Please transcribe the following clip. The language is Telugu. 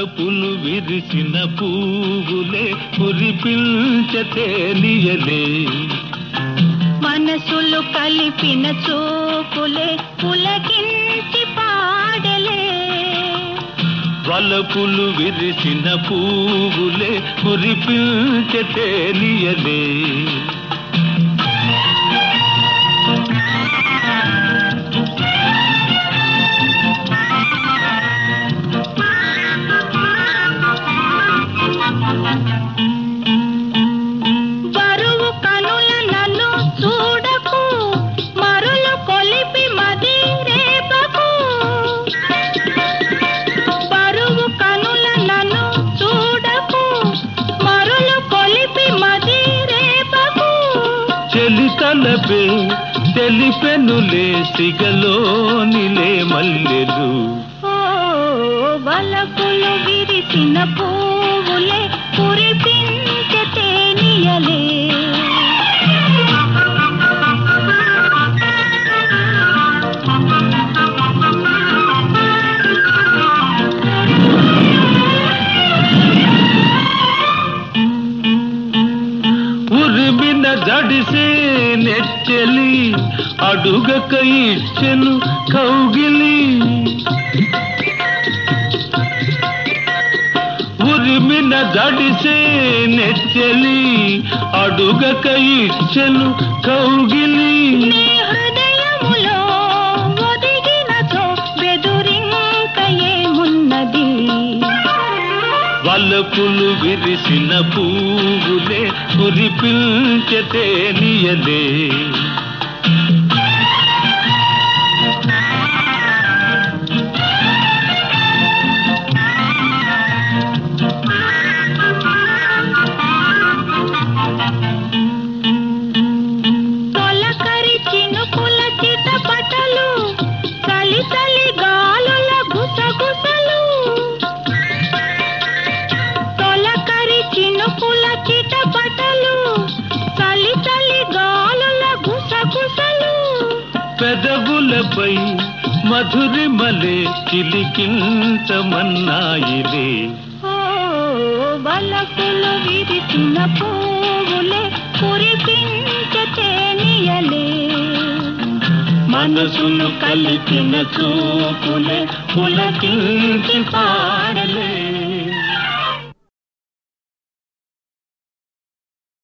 వలపులు విరిసిన పువ్వులే కురిపించతేలియలే మనసులు కలిపిన చూపులే పులకించి పాడలే వలపులు విరిసిన పువ్వులే కురిపించతేలియలే బరువు కనుల నన్ను చూడకు మరులు కొలిపి మది రేపకు బరువు కనుల నన్ను చూడకు మరులు కొలిపి మది రేపకు చెలితలపే తెలిపెనులే సిగలోనిలే మల్లెలు ఓ వలపులు విరిసిన పువ్వులే కురిపించే తేనియలే ఉరిమిన జడిసే నెచ్చలి అడుగక ఇచ్చెను కౌగిలి ఉరిమిన జడిసే నెచ్చలి అడుగక ఇచ్చెను కౌగిలి నీ హృదయములో ఒదిగినచో బెదురింక ఏమున్నది వలపులు విరిసిన పువ్వులే కురిపించతేనియలే తొలకరి చినుకుల చిటపటలు చలి చలి గాలుల గుసగుసలు తొలకరి చినుకుల చిటపటలు చలి చలి గాలుల గుసగుసలు పెదవులపై మధురిమలే చిలికించమన్నాయిలే ఓ బలపులు విరిసిన పువ్వులే కురిపించతేనియలే మనసును కలిపిన చూపులే పులకించి పాడ